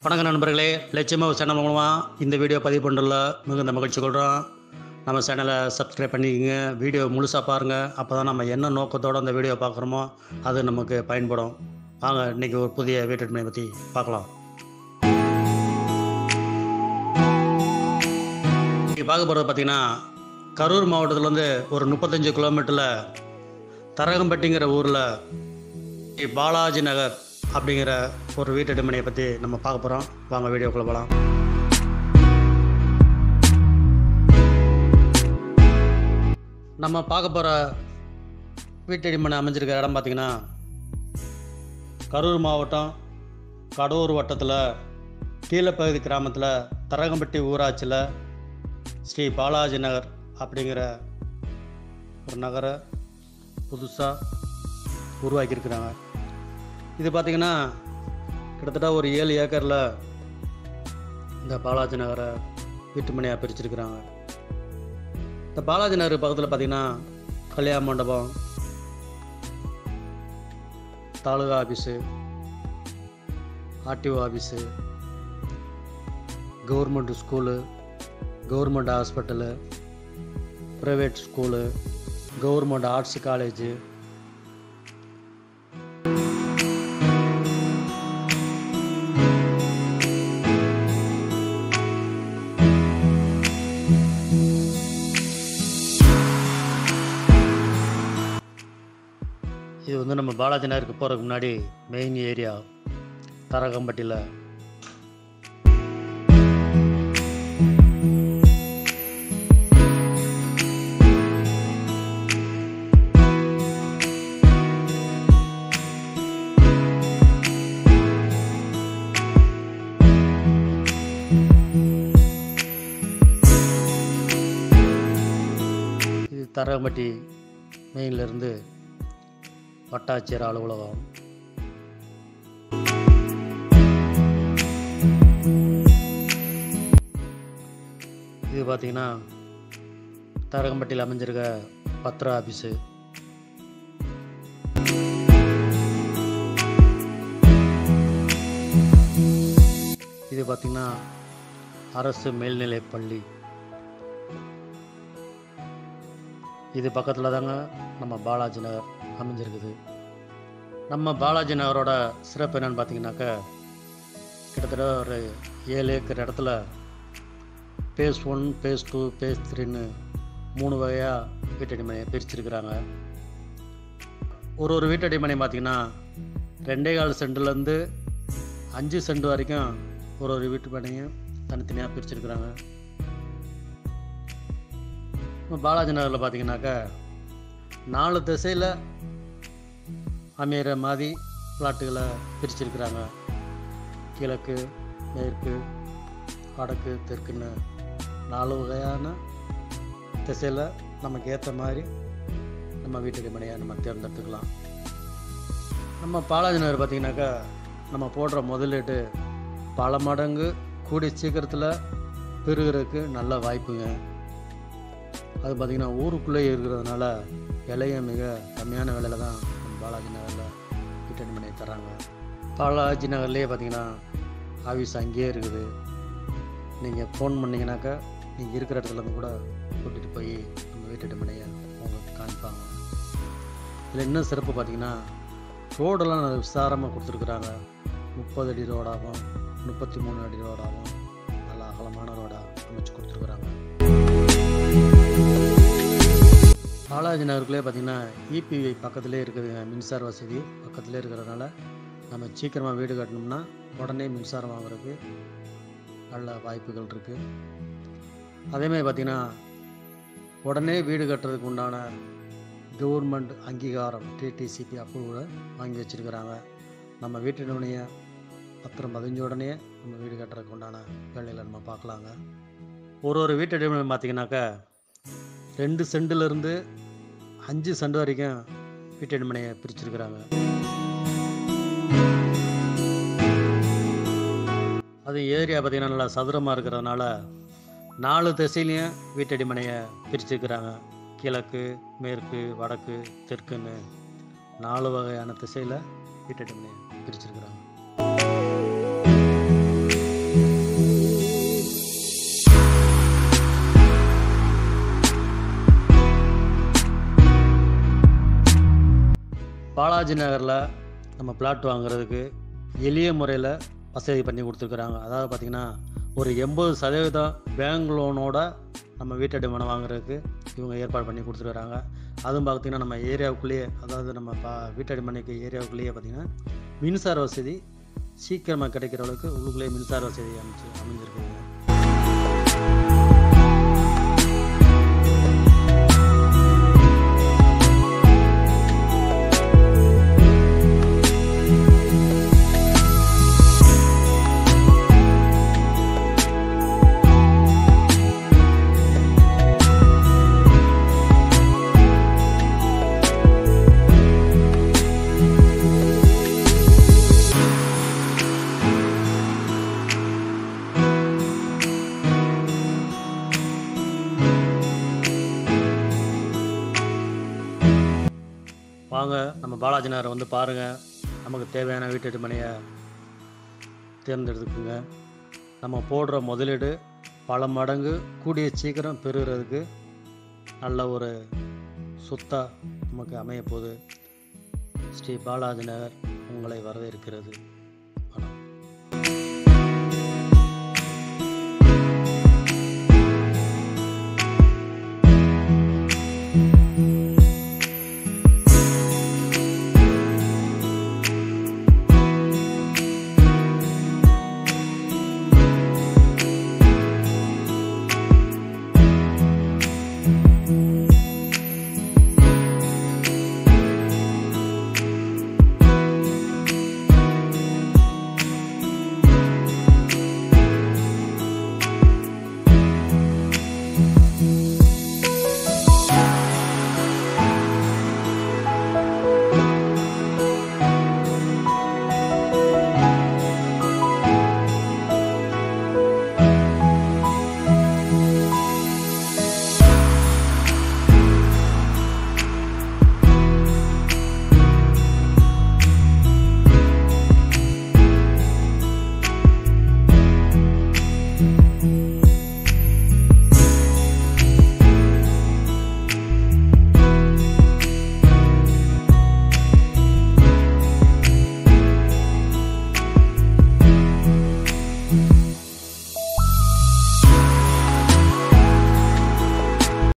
வணக்கம் நண்பர்களே லட்சியமாக சேனல் மூலமாக இந்த வீடியோ பதிவு பண்ணுறதுல மிகுந்த மகிழ்ச்சி கொள்கிறோம் நம்ம சேனலை சப்ஸ்கிரைப் பண்ணிக்கோங்க வீடியோ முழுசாக பாருங்கள் அப்போ தான் நம்ம என்ன நோக்கத்தோடு அந்த வீடியோ பார்க்குறோமோ அது நமக்கு பயன்படும் வாங்க இன்றைக்கி ஒரு புதிய வீட்டு பற்றி பார்க்கலாம் இன்றைக்கி பார்க்க போகிறது பார்த்திங்கன்னா கரூர் மாவட்டத்துலேருந்து ஒரு முப்பத்தஞ்சு கிலோமீட்டரில் தரகம்பட்டிங்கிற ஊரில் பாலாஜி நகர் அப்படிங்கிற ஒரு வீட்டு மனையை பற்றி நம்ம பார்க்க போகிறோம் வாங்க வீடியோக்குள்ளே போகலாம் நம்ம பார்க்க போகிற வீட்டடி மனை அமைஞ்சிருக்கிற இடம் பார்த்திங்கன்னா கரூர் மாவட்டம் கடூர் வட்டத்தில் கீழப்பகுதி கிராமத்தில் தரகம்பட்டி ஊராட்சியில் ஸ்ரீ பாலாஜி நகர் அப்படிங்கிற ஒரு நகரை புதுசாக உருவாக்கியிருக்கிறாங்க இது பார்த்திங்கன்னா கிட்டத்தட்ட ஒரு ஏழு ஏக்கரில் இந்த பாலாஜி நகரை வீட்டு மனையாக பிரிச்சிருக்கிறாங்க இந்த பாலாஜி நகர் பக்கத்தில் பார்த்திங்கன்னா கல்யாண மண்டபம் taluka office RTO office government school government hospital private school government arts college இது வந்து நம்ம பாலாஜி நகருக்கு போகிறதுக்கு முன்னாடி மெயின் ஏரியா தரகம்பட்டியில் இது தரகம்பட்டி மெயின்லேருந்து வட்டாட்சியர் அலுவலகம் இது பார்த்தீங்கன்னா தரகம்பட்டியில் அமைஞ்சிருக்க பத்திர ஆஃபீஸு இது பார்த்தீங்கன்னா அரசு மேல்நிலைப் பள்ளி இது பக்கத்தில் தாங்க நம்ம பாலாஜி நகர் அமைஞ்சிருக்குது நம்ம பாலாஜி நகரோட சிறப்பு என்னன்னு பார்த்தீங்கன்னாக்கா கிட்டத்தட்ட ஒரு ஏழு ஏக்கர் இடத்துல phase one phase two phase த்ரீன்னு மூணு வகையாக வீட்டடி மனையை பிரிச்சிருக்கிறாங்க ஒரு ஒரு வீட்டடி மனை பார்த்திங்கன்னா ரெண்டே கால் சென்ட்லேருந்து அஞ்சு சென்ட் வரைக்கும் ஒரு ஒரு வீட்டு மனையும் தனித்தனியாக பிரிச்சிருக்கிறாங்க இப்போ பாலாஜி நகரில் பார்த்தீங்கன்னாக்கா நாலு திசையில் அமையிற மாதிரி பிளாட்டுகளை பிரிச்சிருக்கிறாங்க கிழக்கு மேற்கு வடக்கு தெற்குன்னு நாலு வகையான திசையில் நமக்கு ஏற்ற மாதிரி நம்ம வீட்டுக்கு மனையை நம்ம தேர்ந்தெடுத்துக்கலாம் நம்ம பாலாஜி நகர் பார்த்திங்கனாக்கா நம்ம போடுற முதலீட்டு பல மடங்கு கூடிய சீக்கிரத்தில் பெருகிறதுக்கு நல்ல வாய்ப்புங்க அது பார்த்திங்கன்னா ஊருக்குள்ளே இருக்கிறதுனால விலையும் மிக கம்மியான விலையில் தான் நம்ம பாலாஜி நகரில் வீட்டு மனையை தராங்க பாலாஜி நகர்லேயே பார்த்தீங்கன்னா ஆஃபீஸ் அங்கேயே இருக்குது நீங்கள் ஃபோன் பண்ணிங்கனாக்கா நீங்கள் இருக்கிற இடத்துல இருந்து கூட கூட்டிகிட்டு போய் நம்ம வீட்டு மனையை உங்களுக்கு காமிப்பாங்க இதில் இன்னும் சிறப்பு பார்த்தீங்கன்னா ரோடெல்லாம் நல்ல விசாரமாக கொடுத்துருக்குறாங்க முப்பது அடி ரோடாகவும் முப்பத்தி மூணு அடி ரோடாகவும் நல்ல அகலமான ரோடாக அமைச்சு கொடுத்துருக்குறாங்க பாலாஜி நகருக்குள்ளே பார்த்தீங்கன்னா இபிஐ பக்கத்துலேயே இருக்குதுங்க மின்சார வசதி பக்கத்துலேயே இருக்கிறதுனால நம்ம சீக்கிரமாக வீடு கட்டணும்னா உடனே மின்சாரம் வாங்குறதுக்கு நல்ல வாய்ப்புகள் இருக்குது அதேமாதிரி பார்த்திங்கன்னா உடனே வீடு கட்டுறதுக்கு உண்டான கவர்மெண்ட் அங்கீகாரம் டிடிசிபி அப்ரூவலை வாங்கி வச்சுருக்கிறாங்க நம்ம வீட்டு நிலைய பத்திரம் பதிஞ்ச உடனே நம்ம வீடு கட்டுறதுக்கு உண்டான வேலையில் நம்ம பார்க்கலாங்க ஒரு ஒரு வீட்டு இடைவெளி பார்த்திங்கனாக்கா ரெண்டு சென்டிலிருந்து அஞ்சு சென்ட் வரைக்கும் வீட்டு மனையை பிரிச்சிருக்கிறாங்க அது ஏரியா பார்த்திங்கன்னா நல்லா சதுரமாக இருக்கிறதுனால நாலு திசையிலையும் வீட்டடி மனையை பிரிச்சிருக்கிறாங்க கிழக்கு மேற்கு வடக்கு தெற்குன்னு நாலு வகையான திசையில் வீட்டடி மனையை பிரிச்சிருக்கிறாங்க பாலாஜி நகரில் நம்ம பிளாட் வாங்குறதுக்கு எளிய முறையில் வசதி பண்ணி கொடுத்துருக்குறாங்க அதாவது பார்த்திங்கன்னா ஒரு எண்பது சதவீதம் பேங்க் லோனோட நம்ம வீட்டடிமனை வாங்குறதுக்கு இவங்க ஏற்பாடு பண்ணி கொடுத்துருக்குறாங்க அதுவும் பார்த்திங்கன்னா நம்ம ஏரியாவுக்குள்ளேயே அதாவது நம்ம பா வீட்டடிமனைக்கு ஏரியாவுக்குள்ளேயே பார்த்திங்கன்னா மின்சார வசதி சீக்கிரமாக கிடைக்கிற அளவுக்கு உள்ளுக்குள்ளேயே மின்சார வசதி அமைச்சு அமைஞ்சிருக்குதுங்க வாங்க நம்ம பாலாஜி நகரை வந்து பாருங்கள் நமக்கு தேவையான வீட்டு மனையை தேர்ந்தெடுத்துக்குங்க நம்ம போடுற முதலீடு பல மடங்கு கூடிய சீக்கிரம் பெறுகிறதுக்கு நல்ல ஒரு சொத்தாக நமக்கு அமைய போகுது ஸ்ரீ பாலாஜி நகர் உங்களை வரவேற்கிறது